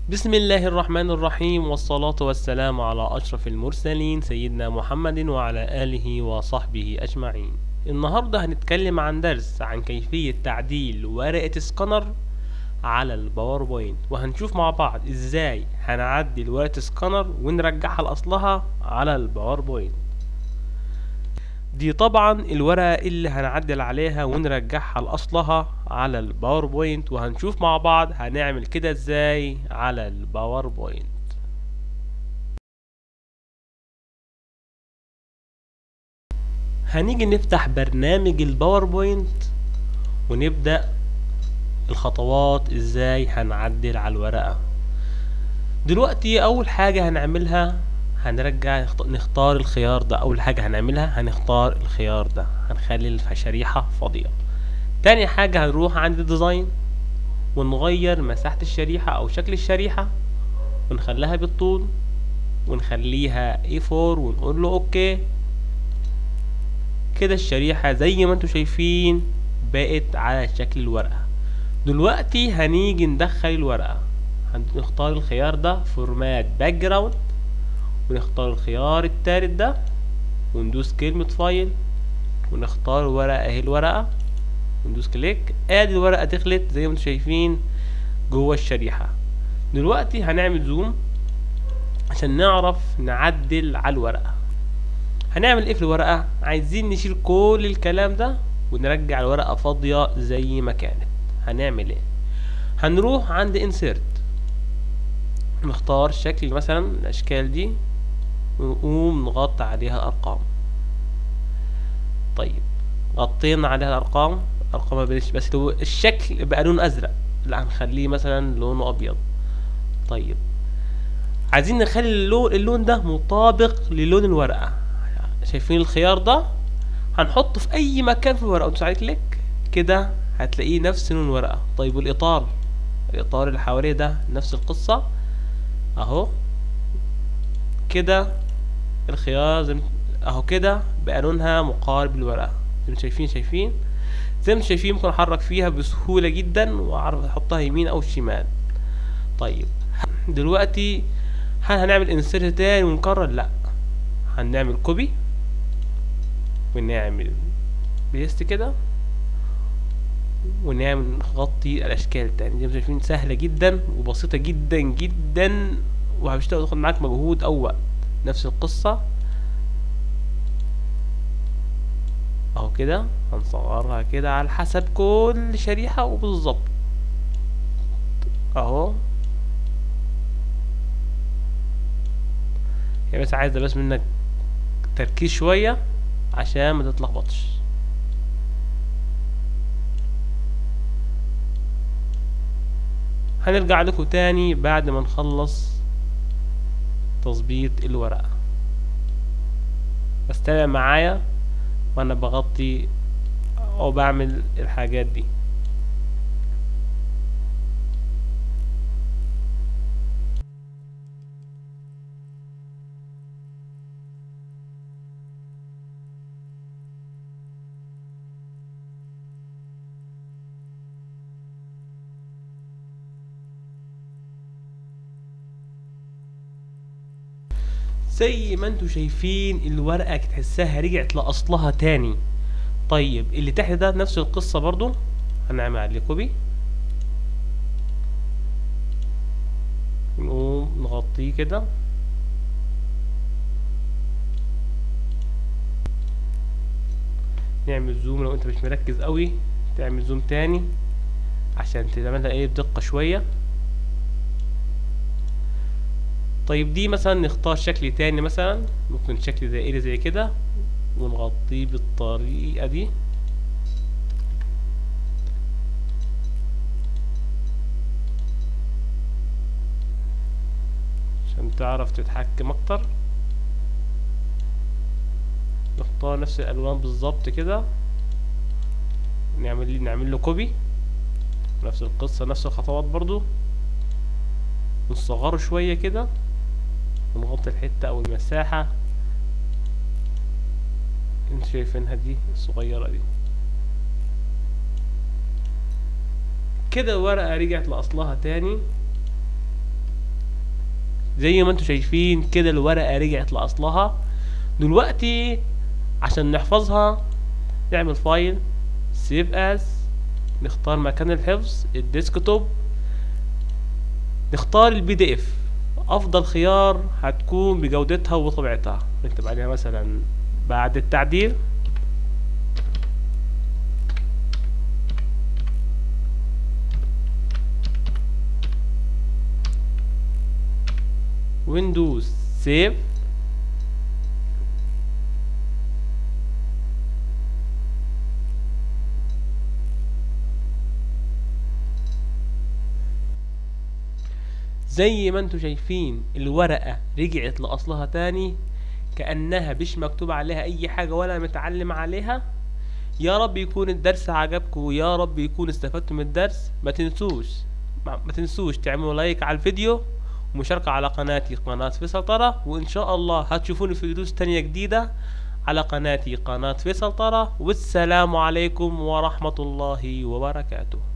بسم الله الرحمن الرحيم والصلاة والسلام على أشرف المرسلين سيدنا محمد وعلى آله وصحبه أجمعين النهاردة هنتكلم عن درس عن كيفية تعديل ورقة سكانر على الباوربوينت وهنشوف مع بعض ازاي هنعدل ورقة سكانر ونرجعها لأصلها على الباوربوينت دي طبعا الورقة اللي هنعدل عليها ونرجعها لأصلها على الباوربوينت وهنشوف مع بعض هنعمل كده ازاي على الباوربوينت هنيجي نفتح برنامج الباوربوينت ونبدأ الخطوات ازاي هنعدل على الورقة دلوقتي اول حاجة هنعملها هنرجع نخت- نختار الخيار ده اول حاجة هنعملها هنختار الخيار ده هنخلي الشريحة فاضية تاني حاجة هنروح عند الديزاين ونغير مساحة الشريحة او شكل الشريحة ونخليها بالطول ونخليها A4 ونقول له اوكي كده الشريحة زي ما انتوا شايفين بقت على شكل الورقة دلوقتي هنيجي ندخل الورقة هنختار الخيار ده فورمات باك جراوند ونختار الخيار التالت ده وندوس كلمة فايل ونختار الورقة اهي الورقة وندوس كليك ادي الورقة دخلت زي ما انتم شايفين جوه الشريحة دلوقتي هنعمل زوم عشان نعرف نعدل على الورقة هنعمل ايه في الورقة عايزين نشيل كل الكلام ده ونرجع الورقة فاضية زي ما كانت هنعمل ايه هنروح عند insert نختار شكل مثلا الاشكال دي ونقوم نغطي عليها الارقام طيب غطينا عليها الارقام ارقام ما بقتش بس لو الشكل بقى لونه ازرق لا هنخليه مثلا لونه ابيض طيب عايزين نخلي اللون, اللون ده مطابق للون الورقة شايفين الخيار ده هنحطه في اي مكان في الورقة وتدوس عليه كليك كده هتلاقيه نفس لون الورقة طيب والاطار الاطار اللي حواليه ده نفس القصة اهو كده الخيار زي ما- اهو كده بقى لونها مقارب للورقة زي ما شايفين شايفين زي ما شايفين ممكن احرك فيها بسهولة جدا واعرف احطها يمين او شمال طيب دلوقتي هل هنعمل انسيرت تاني ونكرر لا هنعمل كوبي ونعمل بيست كده ونعمل نغطي الاشكال تاني زي ما شايفين سهلة جدا وبسيطة جدا جدا ومش تاخد معاك مجهود او وقت نفس القصة اهو كده هنصغرها كده على حسب كل شريحة وبالظبط اهو هي بس عايزة بس منك تركيز شوية عشان ما تتلخبطش هنرجع لكم تاني بعد ما نخلص تظبيط الورقة بس تابع معايا وانا بغطي او بعمل الحاجات دي زي ما انتوا شايفين الورقة تحسها رجعت لأصلها تاني طيب اللي تحت ده نفس القصة برضو هنعمل عليه كوبي نقوم نغطيه كده نعمل زوم لو انت مش مركز قوي تعمل زوم تاني عشان تعملها ايه بدقة شوية طيب دي مثلا نختار شكل تاني مثلا ممكن شكل دائري زي كده ونغطيه بالطريقة دي عشان تعرف تتحكم اكتر نختار نفس الالوان بالظبط كده نعمل نعمل له كوبي نفس القصة نفس الخطوات برضو نصغره شوية كده ونغطي الحتة او المساحة انت شايفينها دي الصغيرة دي كده الورقة رجعت لأصلها تاني زي ما انتم شايفين كده الورقة رجعت لأصلها دلوقتي عشان نحفظها نعمل فايل سيف اس نختار مكان الحفظ الديسكتوب نختار البي دي اف افضل خيار هتكون بجودتها وطبيعتها نكتب عليها مثلا بعد التعديل ويندوز سيف زي ما انتم شايفين الورقة رجعت لأصلها تاني كأنها مش مكتوب عليها أي حاجة ولا متعلم عليها يا رب يكون الدرس عجبكم ويا رب يكون استفدتم من الدرس ما تنسوش ما ما تنسوش تعملوا لايك على الفيديو ومشاركة على قناتي قناة فيصل طرة وإن شاء الله هتشوفوني في دروس تانية جديدة على قناتي قناة فيصل طرة والسلام عليكم ورحمة الله وبركاته